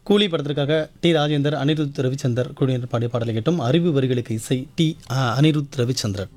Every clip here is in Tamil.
கூலி படத்திற்காக டி ராஜேந்தர் அனிருத் ரவிச்சந்தர் குழுவினர் பாடிய பாடலை கேட்டும் அறிவு வரிகளுக்கு இசை டி அ, அனிருத் ரவிச்சந்திரன்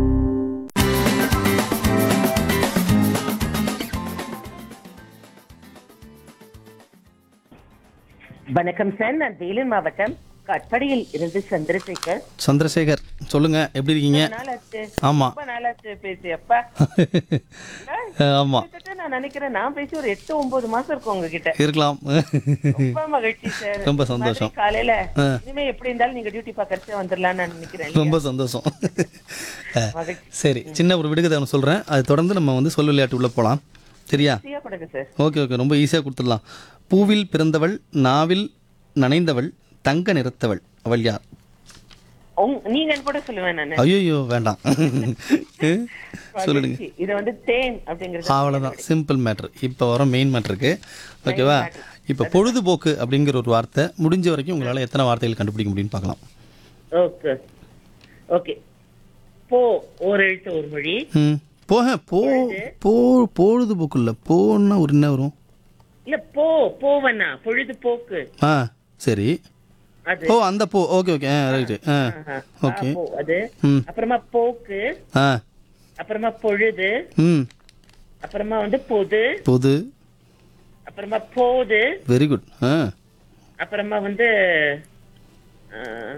வணக்கம் சார் நான் வேலூர் மாவட்டம் கட்படியில் இருந்து சந்திரசேகர் சந்திரசேகர் சொல்லுங்க எப்படி இருக்கீங்க ரொம்ப நாளாச்சு ஆமா ரொம்ப நாளாச்சு பேசி அப்பா ஆமா கிட்டத்தட்ட நான் நினைக்கிறேன் நான் பேசி ஒரு எட்டு ஒன்பது மாசம் இருக்கும் உங்ககிட்ட இருக்கலாம் ரொம்ப மகிழ்ச்சி சார் ரொம்ப சந்தோஷம். மாதிரி காலையில ஆ. இனிமே எப்படி இருந்தாலும் நீங்க டியூட்டி பாக்கறச்சே வந்துடலாம்னு நான் நினைக்கிறேன் ரொம்ப சந்தோஷம் மகிழ்ச்சி சரி சின்ன ஒரு விடுகதை ஒன்று சொல்கிறேன் அது தொடர்ந்து நம்ம வந்து சொல் விளையாட்டு உள்ள போகலாம் சரியா சரியா கொடுங்க சார் ஓகே ஓகே ரொம்ப ஈஸியாக கொடுத்துடலாம் பூவில் பிறந்தவள் நாவில் நனைந்தவள் தங்க நிறத்தவள் அவள் யார் உங்- நீங்க கூட சொல்லுவேன் நான் ஐயோ வேண்டாம் சொல்லிடுங்க மகிழ்ச்சி. இது வந்து தேன் அப்படிங்கிறது அவ்வளோதான் சிம்பிள் மேட்ரு இப்போ வர மெயின் மேட்ருக்கு ஓகேவா இப்போ பொழுதுபோக்கு அப்படிங்கிற ஒரு வார்த்தை முடிஞ்ச வரைக்கும் உங்களால் எத்தனை வார்த்தைகள் கண்டுபிடிக்க முடியும்னு பார்க்கலாம் ஓகே ஓகே போ ஒரு எழுத்து ஒரு மொழி ம் போக போ போ பொழுதுபோக்கு இல்லை போன்னா ஒரு என்ன வரும் இல்ல போ போவனா பொழுதுபோக்கு ஆ சரி அது ஓ அந்த போ ஓகே ஓகே ஆ ரைட்டு ஆ ஆஹா. ஓகே ஆ, போ, அது ம் அப்புறமா போக்கு ஆ அப்புறமா பொழுது ம் அப்புறமா வந்து பொது பொது அப்புறமா போது வெரி குட் ஆ அப்புறமா வந்து ஆ,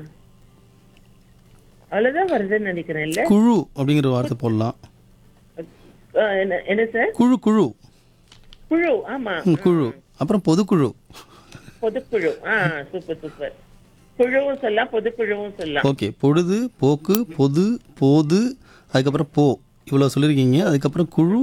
அவ்வளவுதான் வருதுன்னு நினைக்கிறேன் இல்ல குழு அப்படிங்கிற வார்த்தை போடலாம் ஆ, என்ன- என்ன சார் குழு குழு குழு ஆமா ம், குழு அப்புறம் பொதுக்குழு பொதுக்குழு ஆ சூப்பர் சூப்பர் குழுவும் சொல்லலாம் பொதுக்குழுவும் சொல்லலாம் ஓகே பொழுது போக்கு பொது போது அதுக்கப்புறம் போ இவ்வளோ சொல்லியிருக்கீங்க அதுக்கப்புறம் குழு